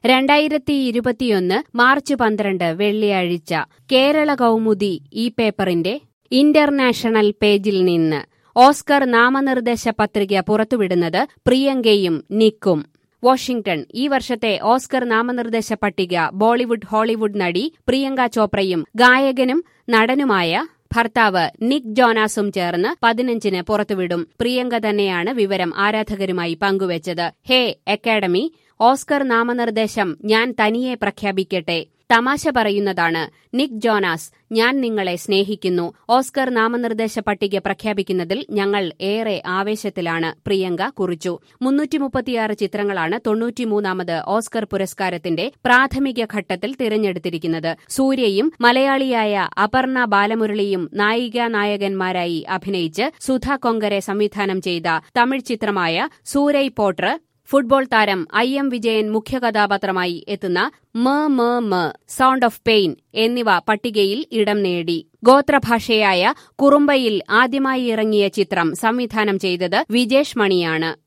രണ്ടായിരത്തി ഇരുപത്തിയൊന്ന് മാർച്ച് പന്ത്രണ്ട് വെള്ളിയാഴ്ച കേരള കൗമുദി ഈ പേപ്പറിന്റെ ഇന്റർനാഷണൽ പേജിൽ നിന്ന് ഓസ്കർ നാമനിർദ്ദേശ പത്രിക പുറത്തുവിടുന്നത് പ്രിയങ്കയും നിക്കും വാഷിംഗ്ടൺ ഈ വർഷത്തെ ഓസ്കർ നാമനിർദ്ദേശ പട്ടിക ബോളിവുഡ് ഹോളിവുഡ് നടി പ്രിയങ്ക ചോപ്രയും ഗായകനും നടനുമായ ഭർത്താവ് നിക് ജോനാസും ചേർന്ന് പതിനഞ്ചിന് പുറത്തുവിടും പ്രിയങ്ക തന്നെയാണ് വിവരം ആരാധകരുമായി പങ്കുവച്ചത് ഹേ അക്കാഡമി ഓസ്കർ നാമനിർദ്ദേശം ഞാൻ തനിയെ പ്രഖ്യാപിക്കട്ടെ തമാശ പറയുന്നതാണ് നിക് ജോനാസ് ഞാൻ നിങ്ങളെ സ്നേഹിക്കുന്നു ഓസ്കർ നാമനിർദ്ദേശ പട്ടിക പ്രഖ്യാപിക്കുന്നതിൽ ഞങ്ങൾ ഏറെ ആവേശത്തിലാണ് പ്രിയങ്ക കുറിച്ചു മുന്നൂറ്റി മുപ്പത്തിയാറ് ചിത്രങ്ങളാണ് തൊണ്ണൂറ്റിമൂന്നാമത് ഓസ്കർ പുരസ്കാരത്തിന്റെ പ്രാഥമിക ഘട്ടത്തിൽ തിരഞ്ഞെടുത്തിരിക്കുന്നത് സൂര്യയും മലയാളിയായ അപർണ ബാലമുരളിയും നായികാ നായകന്മാരായി അഭിനയിച്ച് സുധ കൊങ്കരെ സംവിധാനം ചെയ്ത തമിഴ് ചിത്രമായ സൂരൈ പോട്ടർ ഫുട്ബോൾ താരം ഐ എം വിജയൻ മുഖ്യ കഥാപാത്രമായി എത്തുന്ന മ മ മ സൗണ്ട് ഓഫ് പെയിൻ എന്നിവ പട്ടികയിൽ ഇടം നേടി ഗോത്രഭാഷയായ കുറുമ്പയിൽ ആദ്യമായി ഇറങ്ങിയ ചിത്രം സംവിധാനം ചെയ്തത് വിജേഷ് മണിയാണ്